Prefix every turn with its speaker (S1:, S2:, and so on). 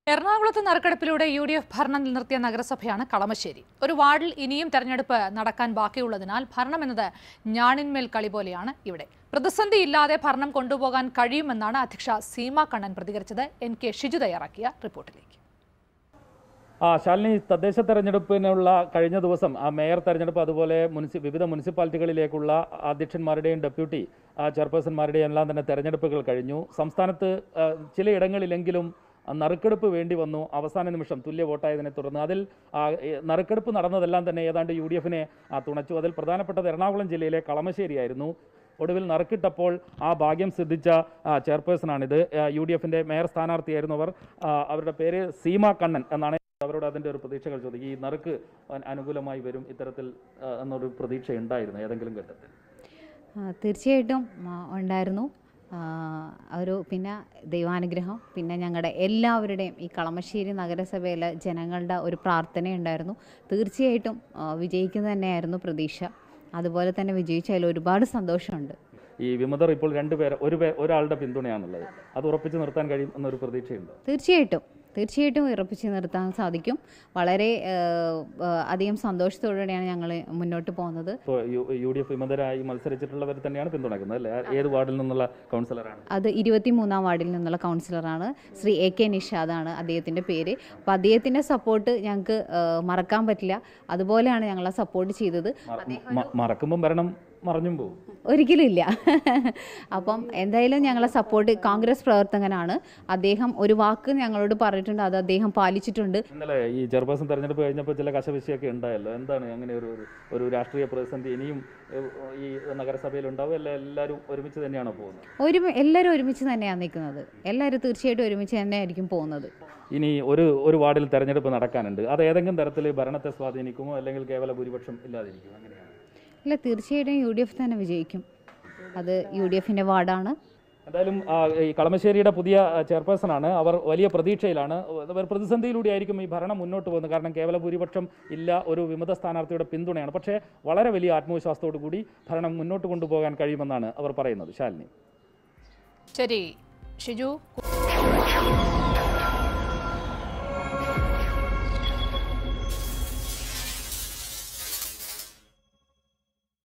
S1: എറണാകുളത്ത് നറുക്കെടുപ്പിലൂടെ U D F ഭരണം നിലനിർത്തിയ നഗരസഭയാണ് കളമശ്ശേരി ഒരു വാർഡിൽ ഇനിയും തെരഞ്ഞെടുപ്പ് നടക്കാൻ ബാക്കിയുള്ളതിനാൽ ഭരണം എന്നത് ഞാണിന്മേൽ കളി പോലെയാണ് ഇവിടെ പ്രതിസന്ധി ഇല്ലാതെ ഭരണം കൊണ്ടുപോകാൻ കഴിയുമെന്നാണ് അധ്യക്ഷ സീമ കണ്ണൻ പ്രതികരിച്ചത് എൻ കെ ഷിജു തയ്യാറാക്കിയ റിപ്പോർട്ടിലേക്ക്
S2: ആ ശാലിനി തദ്ദേശ തെരഞ്ഞെടുപ്പിനുള്ള കഴിഞ്ഞ ദിവസം ആ മേയർ തെരഞ്ഞെടുപ്പ് അതുപോലെ മുനിസി വിവിധ മുനിസിപ്പാലിറ്റികളിലേക്കുള്ള അധ്യക്ഷന്മാരുടെയും ഡെപ്യൂട്ടി ആ ചെയർപേഴ്സൺമാരുടെയും എല്ലാം തന്നെ തെരഞ്ഞെടുപ്പുകൾ കഴിഞ്ഞു സംസ്ഥാനത്ത് ആ, ചിലയിടങ്ങളിലെങ്കിലും നറുക്കെടുപ്പ് വേണ്ടി വന്നു അവസാന നിമിഷം തുല്യ വോട്ടായതിനെ തുടർന്ന് അതിൽ ആ, ഏ, നറുക്കെടുപ്പ് നടന്നതെല്ലാം തന്നെ ഏതാണ്ട് യു ഡി എഫിനെ തുണച്ചു അതിൽ പ്രധാനപ്പെട്ടത് എറണാകുളം ജില്ലയിലെ കളമശ്ശേരിയായിരുന്നു ഒടുവിൽ നറുക്കിട്ടപ്പോൾ ആ ഭാഗ്യം സിദ്ധിച്ച ആ, ചെയർപേഴ്സണാണിത് ആ, യു ഡി എഫിൻ്റെ മേയർ സ്ഥാനാർത്ഥിയായിരുന്നു അവർ ആ, അവരുടെ പേര് സീമ കണ്ണൻ എന്നാണ് അവരോട് അതിൻ്റെ ഒരു പ്രതീക്ഷകൾ ചോദിക്കും ഈ നറുക്ക് അ- അനുകൂലമായി വരും ഇത്തരത്തിൽ ആ, എന്നൊരു പ്രതീക്ഷ ഉണ്ടായിരുന്നു ഏതെങ്കിലും ഘട്ടത്തിൽ
S3: ആ, തീർച്ചയായിട്ടും ആ, ഉണ്ടായിരുന്നു ആ, ഒരു പിന്നെ ദൈവാനുഗ്രഹം പിന്നെ ഞങ്ങളുടെ എല്ലാവരുടെയും ഈ കളമശ്ശേരി നഗരസഭയിലെ ജനങ്ങളുടെ ഒരു പ്രാർത്ഥനയുണ്ടായിരുന്നു തീർച്ചയായിട്ടും ആ, വിജയിക്കുന്നത് തന്നെയായിരുന്നു പ്രതീക്ഷ അതുപോലെ തന്നെ വിജയിച്ചതിൽ ഒരുപാട് സന്തോഷമുണ്ട്
S2: ഈ വിമതർ ഇപ്പോൾ രണ്ടുപേർ ഒരു പേർ ഒരാളുടെ പിന്തുണയാണുള്ളത് അത് ഉറപ്പിച്ച് നിർത്താൻ കഴിയും എന്നൊരു പ്രതീക്ഷയുണ്ട്
S3: തീർച്ചയായിട്ടും തീർച്ചയായിട്ടും ഉറപ്പിച്ച് നിർത്താൻ സാധിക്കും വളരെ ആ, ആ, അധികം സന്തോഷത്തോടെയാണ് ഞങ്ങൾ മുന്നോട്ട് പോകുന്നത്
S2: ഇപ്പോൾ യു യു ഡി എഫ് വിമതരായി മത്സരിച്ചിട്ടുള്ളവർ തന്നെയാണ് പിന്തുണയ്ക്കുന്നത് അല്ലേ ആ- ഏത് വാർഡിൽ നിന്നുള്ള കൗൺസിലറാണ്
S3: അത് ഇരുപത്തിമൂന്നാം വാർഡിൽ നിന്നുള്ള കൗൺസിലറാണ് ശ്രീ എ കെ നിഷാദാണ് അദ്ദേഹത്തിൻ്റെ പേര് അപ്പോൾ അദ്ദേഹത്തിൻ്റെ സപ്പോർട്ട് ഞങ്ങൾക്ക് മറക്കാൻ പറ്റില്ല അതുപോലെയാണ് ഞങ്ങളെ സപ്പോർട്ട് ചെയ്തത്
S2: മ- മറക്കുമ്പം ഭരണം മറഞ്ഞും പോകും
S3: ഒരിക്കലും ഇല്ല അപ്പം എന്തായാലും ഞങ്ങളെ സപ്പോർട്ട് കോൺഗ്രസ് പ്രവർത്തകനാണ് അദ്ദേഹം ഒരു വാക്ക് ഞങ്ങളോട് പറഞ്ഞിട്ടുണ്ട് അത് അദ്ദേഹം പാലിച്ചിട്ടുണ്ട്
S2: ഇന്നലെ ഈ ചെയർപേഴ്സൺ തെരഞ്ഞെടുപ്പ് കഴിഞ്ഞപ്പോൾ ചില കശവിശയൊക്കെ ഉണ്ടായല്ലോ എന്താണ് അങ്ങനെ ഒരു ഒരു- ഒരു രാഷ്ട്രീയ പ്രതിസന്ധി ഇനിയും ഏഹ്, ഈ നഗരസഭയിൽ ഉണ്ടാവും അല്ല എല്ലാവരും ഒരുമിച്ച് തന്നെയാണോ പോകുന്നത്
S3: ഒരു എല്ലാവരും ഒരുമിച്ച് തന്നെയാണ് നിൽക്കുന്നത് എല്ലാവരും തീർച്ചയായിട്ടും ഒരുമിച്ച് തന്നെയായിരിക്കും പോകുന്നത്
S2: ഇനി ഒരു ഒരു വാർഡിൽ തെരഞ്ഞെടുപ്പ് നടക്കാനുണ്ട് അത് ഏതെങ്കിലും തരത്തിൽ ഭരണത്തെ സ്വാധീനിക്കുമോ അല്ലെങ്കിൽ കേവല ഭൂരിപക്ഷം ഇല്ലാതിരിക്കും അങ്ങനെയാണ്
S3: ഇല്ല തീർച്ചയായിട്ടും യു ഡി എഫ് തന്നെ വിജയിക്കും അത് യു ഡി എഫിൻ്റെ വാർഡാണ്
S2: എന്തായാലും ആ, ഈ കളമശ്ശേരിയുടെ പുതിയ ചെയർപേഴ്സൺ ആണ് അവർ വലിയ പ്രതീക്ഷയിലാണ് അവർ പ്രതിസന്ധിയിലൂടെ ആയിരിക്കും ഈ ഭരണം മുന്നോട്ട് പോകുന്നത് കാരണം കേവല ഭൂരിപക്ഷം ഇല്ല ഒരു വിമത സ്ഥാനാർത്ഥിയുടെ പിന്തുണയാണ് പക്ഷേ വളരെ വലിയ ആത്മവിശ്വാസത്തോടു കൂടി ഭരണം മുന്നോട്ട് കൊണ്ടുപോകാൻ കഴിയുമെന്നാണ് അവർ പറയുന്നത് ശാലിനി
S1: ശരി ഷിജു